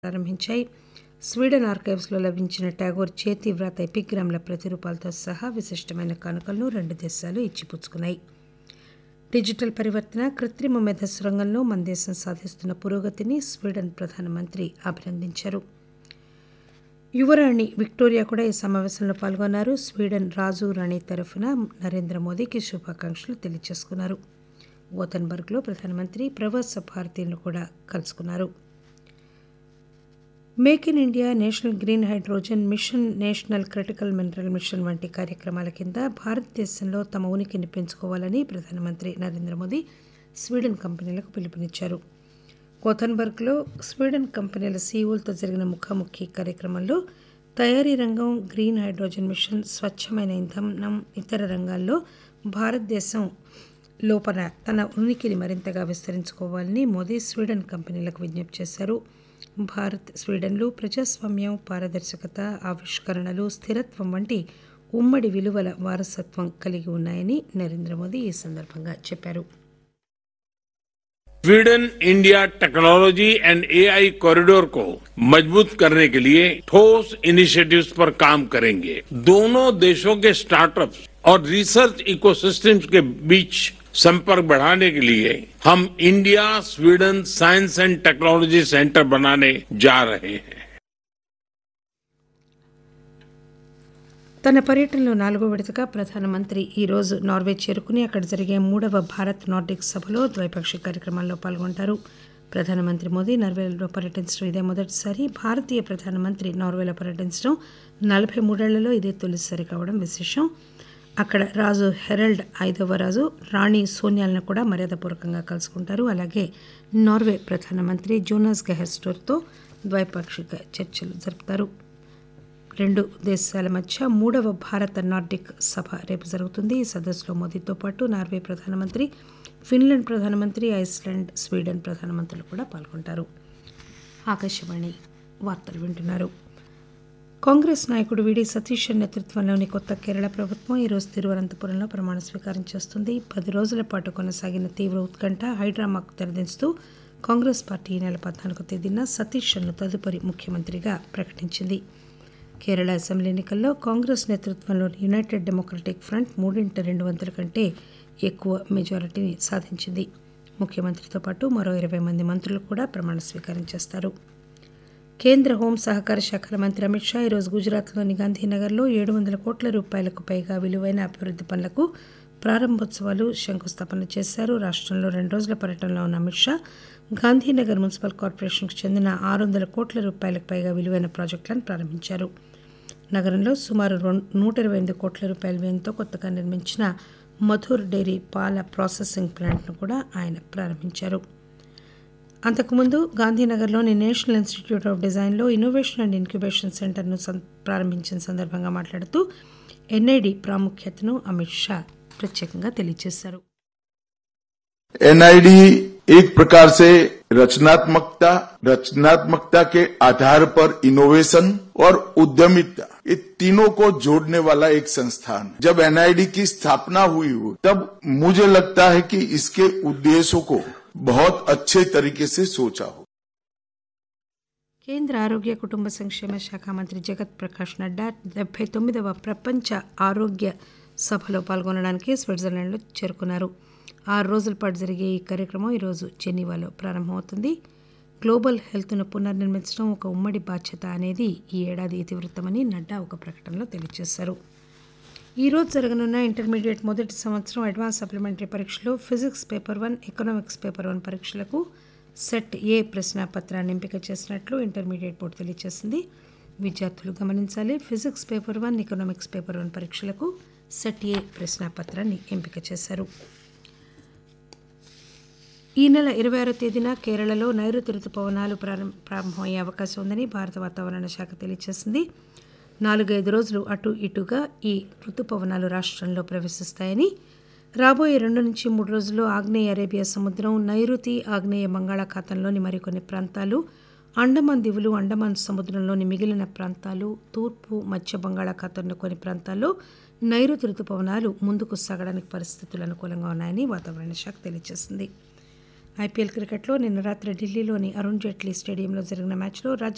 ప్రారంభించాయి స్వీడన్ ఆర్కైవ్స్లో లభించిన టాగోర్ చేతి వ్రాత ఎపిగ్రామ్ల ప్రతిరూపాలతో సహా విశిష్టమైన కానుకలను రెండు దేశాలు ఇచ్చిపుచ్చుకున్నాయి డిజిటల్ పరివర్తన కృత్రిమ మేధస్సు రంగంలో మన దేశం సాధిస్తున్న పురోగతిని స్వీడన్ ప్రధానమంత్రి అభినందించారు యువరాణి విక్టోరియా కూడా ఈ సమావేశంలో పాల్గొన్నారు స్వీడన్ రాజు రాణి తరఫున నరేంద్ర మోదీకి శుభాకాంక్షలు తెలియజేసుకున్నారు గోతన్బర్గ్లో ప్రధానమంత్రి ప్రవాస భారతీయులను కూడా కలుసుకున్నారు make in India national green hydrogen mission national critical mineral mission వంటి కార్యక్రమాల కింద భారతదేశంలో తమ ఉనికిని పెంచుకోవాలని ప్రధానమంత్రి నరేంద్ర మోదీ స్వీడన్ కంపెనీలకు పిలుపునిచ్చారు గోతన్బర్గ్లో స్వీడన్ కంపెనీల సీఈఓలతో జరిగిన ముఖాముఖి కార్యక్రమంలో తయారీ రంగం గ్రీన్ హైడ్రోజన్ మిషన్ స్వచ్ఛమైన ఇంధనం ఇతర రంగాల్లో భారతదేశం లోపల తన ఉనికిని మరింతగా విస్తరించుకోవాలని మోదీ స్వీడన్ కంపెనీలకు విజ్ఞప్తి చేశారు భారత్ స్వీడన్లు ప్రజాస్వామ్యం పారదర్శకత ఆవిష్కరణలు స్థిరత్వం వంటి ఉమ్మడి విలువల వారసత్వం కలిగి ఉన్నాయని నరేంద్ర మోదీ ఈ సందర్భంగా చెప్పారు Sweden India technology and AI corridor को मजबूत करने के लिए ठोस इनिशिएटिव्स पर काम करेंगे दोनों देशों के स्टार्टअप्स और रिसर्च इकोसिस्टम्स के बीच संपर्क बढ़ाने के लिए हम India Sweden science and technology centre बनाने जा रहे हैं తన పర్యటనలో నాలుగో విడతగా ప్రధానమంత్రి ఈ రోజు నార్వే చేరుకుని అక్కడ జరిగే మూడవ భారత్ నార్డిక్ సభలో ద్వైపాక్షిక కార్యక్రమాల్లో పాల్గొంటారు ప్రధానమంత్రి మోదీ నార్వేలో పర్యటించడం ఇదే మొదటిసారి భారతీయ ప్రధానమంత్రి నార్వేలో పర్యటించడం నలభై మూడేళ్లలో ఇదే తొలిసారి కావడం విశేషం అక్కడ రాజు హెరల్డ్ ఐదవ రాజు రాణి సోనియాలను కూడా మర్యాదపూర్వకంగా కలుసుకుంటారు అలాగే నార్వే ప్రధానమంత్రి జోనాస్ గెహెస్టోర్తో ద్వైపాక్షిక చర్చలు జరుపుతారు రెండు దేశాల మధ్య మూడవ భారత నార్డిక్ సభ రేపు జరుగుతుంది ఈ సదస్సులో మోదీతో పాటు నార్వే ప్రధానమంత్రి ఫిన్లాండ్ ప్రధానమంత్రి ఐస్లాండ్ స్వీడన్ ప్రధానమంత్రులు కూడా పాల్గొంటారు ఆకాశవాణి వార్తలు వింటున్నారు కాంగ్రెస్ నాయకుడు విడి సతీష్ నేతృత్వంలోని కొత్త కేరళ ప్రభుత్వం ఈరోజు తిరువనంతపురంలో ప్రమాణ స్వీకారం చేస్తుంది పది రోజుల పాటు కొనసాగిన తీవ్ర ఉత్కంఠ హైడ్రామాకు తెరదించుతూ కాంగ్రెస్ పార్టీ ఈ నెల పద్నాలుగో తేదీన సతీష్ను తదుపరి ముఖ్యమంత్రిగా ప్రకటించింది కేరళ అసెంబ్లీ ఎన్నికల్లో కాంగ్రెస్ నేతృత్వంలోని యునైటెడ్ డెమోక్రటిక్ ఫ్రంట్ మూడింట రెండు వంతుల కంటే ఎక్కువ మెజారిటీని సాధించింది ముఖ్యమంత్రితో పాటు మరో ఇరవై మంది మంత్రులు కూడా ప్రమాణ స్వీకారం చేస్తారు కేంద్ర హోం సహకార శాఖల మంత్రి అమిత్ షా ఈరోజు గుజరాత్లోని గాంధీనగర్లో ఏడు వందల కోట్ల రూపాయలకు పైగా విలువైన అభివృద్ధి పనులకు ప్రారంభోత్సవాలు శంకుస్థాపన చేశారు రాష్ట్రంలో రెండు రోజుల పర్యటనలో ఉన్న అమిత్ షా గాంధీనగర్ మున్సిపల్ కార్పొరేషన్కు చెందిన ఆరు వందల కోట్ల రూపాయలకు పైగా విలువైన ప్రాజెక్టులను ప్రారంభించారు నగరంలో సుమారు నూట ఇరవై ఎనిమిది కోట్ల రూపాయల వ్యయంతో కొత్తగా నిర్మించిన మధుర్ డైరీ పాల ప్రాసెసింగ్ ప్లాంట్ను కూడా ఆయన ప్రారంభించారు అంతకుముందు గాంధీనగర్లోని నేషనల్ ఇన్స్టిట్యూట్ ఆఫ్ డిజైన్లో ఇన్నోవేషన్ అండ్ ఇంక్యుబేషన్ సెంటర్ను ప్రారంభించిన సందర్భంగా మాట్లాడుతూ ఎన్ఐడి ప్రాముఖ్యతను అమిత్ షా ప్రత్యేకంగా తెలియజేశారు एनआईडी एक प्रकार से रचनात्मकता रचनात्मकता के आधार पर इनोवेशन और उद्यमिता ये तीनों को जोड़ने वाला एक संस्थान है जब एनआईडी की स्थापना हुई हो तब मुझे लगता है कि इसके उद्देश्यों को बहुत अच्छे तरीके से सोचा हो కేంద్ర ఆరోగ్య కుటుంబ సంక్షేమ శాఖ మంత్రి జగత్ ప్రకాష్ నడ్డా డెబ్బై తొమ్మిదవ ప్రపంచ ఆరోగ్య సభలో పాల్గొనడానికి స్విట్జర్లాండ్లో చేరుకున్నారు ఆరు రోజుల పాటు జరిగే ఈ కార్యక్రమం ఈరోజు జెనీవాలో ప్రారంభమవుతుంది గ్లోబల్ హెల్త్ను పునర్నిర్మించడం ఒక ఉమ్మడి బాధ్యత అనేది ఈ ఏడాది ఇతివృత్తమని నడ్డా ఒక ప్రకటనలో తెలియజేశారు ఈ రోజు జరగనున్న ఇంటర్మీడియట్ మొదటి సంవత్సరం అడ్వాన్స్ సప్లిమెంటరీ పరీక్షలో physics paper one economics paper one పరీక్షలకు సెట్ ఏ ప్రశ్నాపత్రాన్ని ఎంపిక చేసినట్లు ఇంటర్మీడియట్ బోర్డు తెలియజేసింది విద్యార్థులు గమనించాలి physics paper one economics paper one పరీక్షలకు సెట్ ఏ ప్రశ్నాపత్రాన్ని ఎంపిక చేశారు ఈ నెల ఇరవై ఆరో తేదీన కేరళలో నైరుతి రుతుపవనాలు ప్రారంభమయ్యే అవకాశం ఉందని భారత వాతావరణ శాఖ తెలియజేసింది నాలుగైదు రోజులు అటు ఇటుగా ఈ రుతుపవనాలు రాష్ట్రంలో ప్రవేశిస్తాయని రాబోయే రెండు నుంచి మూడు రోజుల్లో ఆగ్నేయ అరేబియా సముద్రం నైరుతి ఆగ్నేయ బంగాళాఖాతంలోని మరికొన్ని ప్రాంతాలు అండమాన్ దివులు అండమాన్ సముద్రంలోని మిగిలిన ప్రాంతాలు తూర్పు మధ్య బంగాళాఖాతంలో కొన్ని ప్రాంతాల్లో నైరుతి రుతుపవనాలు ముందుకు సాగడానికి పరిస్థితులు అనుకూలంగా ఉన్నాయని వాతావరణ శాఖ తెలియజేసింది ఐపీఎల్ క్రికెట్లో నిన్న రాత్రి ఢిల్లీలోని అరుణ్ జైట్లీ స్టేడియంలో జరిగిన మ్యాచ్లో రాజస్థాన్